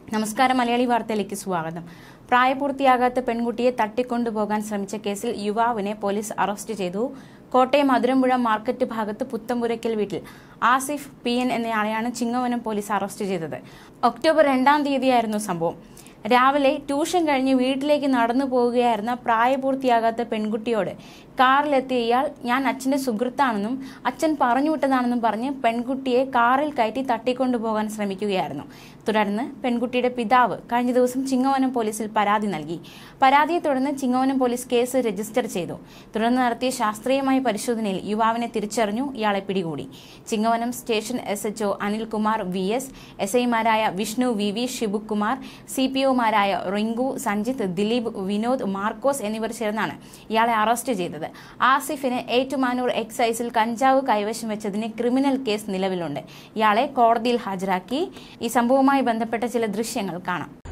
നമസ്കാരം മലയാളി വാർത്തയിലേക്ക് സ്വാഗതം പ്രായപൂർത്തിയാകാത്ത പെൺകുട്ടിയെ തട്ടിക്കൊണ്ടുപോകാൻ ശ്രമിച്ച കേസിൽ യുവാവിനെ പോലീസ് അറസ്റ്റ് ചെയ്തു കോട്ടയം മധുരമ്പുഴ മാർക്കറ്റ് ഭാഗത്ത് പുത്തമ്പുരയ്ക്കൽ വീട്ടിൽ ആസിഫ് പി എൻ എന്നയാളെയാണ് ചിങ്ങവനം പോലീസ് അറസ്റ്റ് ചെയ്തത് ഒക്ടോബർ രണ്ടാം തീയതിയായിരുന്നു സംഭവം രാവിലെ ട്യൂഷൻ കഴിഞ്ഞ് വീട്ടിലേക്ക് നടന്നു പോവുകയായിരുന്ന പ്രായപൂർത്തിയാകാത്ത പെൺകുട്ടിയോട് കാറിലെത്തിയ ഇയാൾ ഞാൻ അച്ഛന്റെ സുഹൃത്താണെന്നും അച്ഛൻ പറഞ്ഞു വിട്ടതാണെന്നും പറഞ്ഞ് പെൺകുട്ടിയെ കാറിൽ കയറ്റി തട്ടിക്കൊണ്ടുപോകാൻ ശ്രമിക്കുകയായിരുന്നു തുടർന്ന് പെൺകുട്ടിയുടെ പിതാവ് കഴിഞ്ഞ ദിവസം ചിങ്ങവനം പോലീസിൽ പരാതി നൽകി പരാതിയെ തുടർന്ന് ചിങ്ങവനം പോലീസ് കേസ് രജിസ്റ്റർ ചെയ്തു തുടർന്ന് നടത്തിയ ശാസ്ത്രീയമായ പരിശോധനയിൽ യുവാവിനെ തിരിച്ചറിഞ്ഞു ഇയാളെ പിടികൂടി Chingavanam station S H O Anilkumar V S S ഐമാരായ Vishnu V V Shibukumar C P ഒമാരായ റിങ്കു സഞ്ജിത്ത് ദിലീപ് വിനോദ് മാർക്കോസ് എന്നിവർ ചേർന്നാണ് ഇയാളെ അറസ്റ്റ് ചെയ്തത് ആസിഫിന് ഏറ്റുമാനൂർ എക്സൈസിൽ കഞ്ചാവ് കൈവശം വെച്ചതിന് ക്രിമിനൽ കേസ് നിലവിലുണ്ട് ഇയാളെ കോടതിയിൽ ഹാജരാക്കി ഈ സംഭവവുമായി ബന്ധപ്പെട്ട ചില ദൃശ്യങ്ങൾ കാണാം